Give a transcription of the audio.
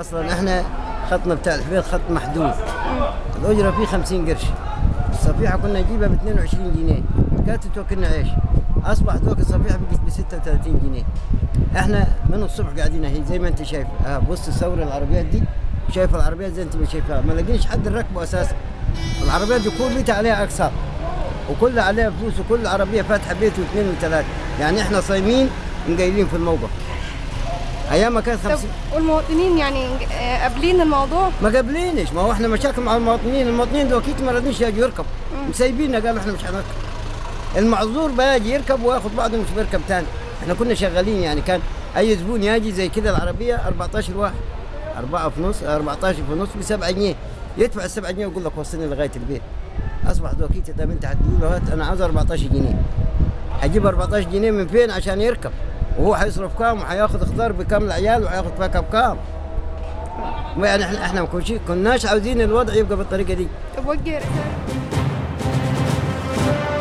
اصلا احنا خطنا بتاع الحبيط خط محدود الاجره فيه 50 قرش الصفيحه كنا نجيبها ب 22 جنيه كانت توكلنا عيش اصبح ذوك الصفيحه بقت ب 36 جنيه احنا من الصبح قاعدين اهي زي ما انت شايف اه بص الثوره العربيات دي شايف العربيات زي انت ما شايفها ما لقيناش حد نركبه اساسا العربيات دي كل بيت عليها اقساط وكل عليها فلوس وكل عربيه فاتحه بيت واثنين وثلاثه يعني احنا صايمين مقايلين في الموقف ايام ما كانت طب 50 والمواطنين يعني آه، قابلين الموضوع ما قابلينش ما هو احنا مشاكل مع المواطنين المواطنين دول اكيد ما رضيش يجوا يركبوا مسيبيننا قالوا احنا مش هنركب المعذور بيجي يركب وياخذ بعضه مش بيركب تاني احنا كنا شغالين يعني كان اي زبون يجي زي كده العربيه 14 واحد أربعة في نص 14 في نص ب 7 جنيه يدفع ال 7 جنيه ويقول لك وصلني لغايه البيت اصبح دوكيت طب انت هتقول له هات انا عاوز 14 جنيه هجيب 14 جنيه من فين عشان يركب وهو هيصرف كام وهياخذ خضار بكام العيال وهياخذ فاكهه بكام يعني احنا احنا ما كناش كناش عاوزين الوضع يبقى بالطريقه دي طب وجه رسالة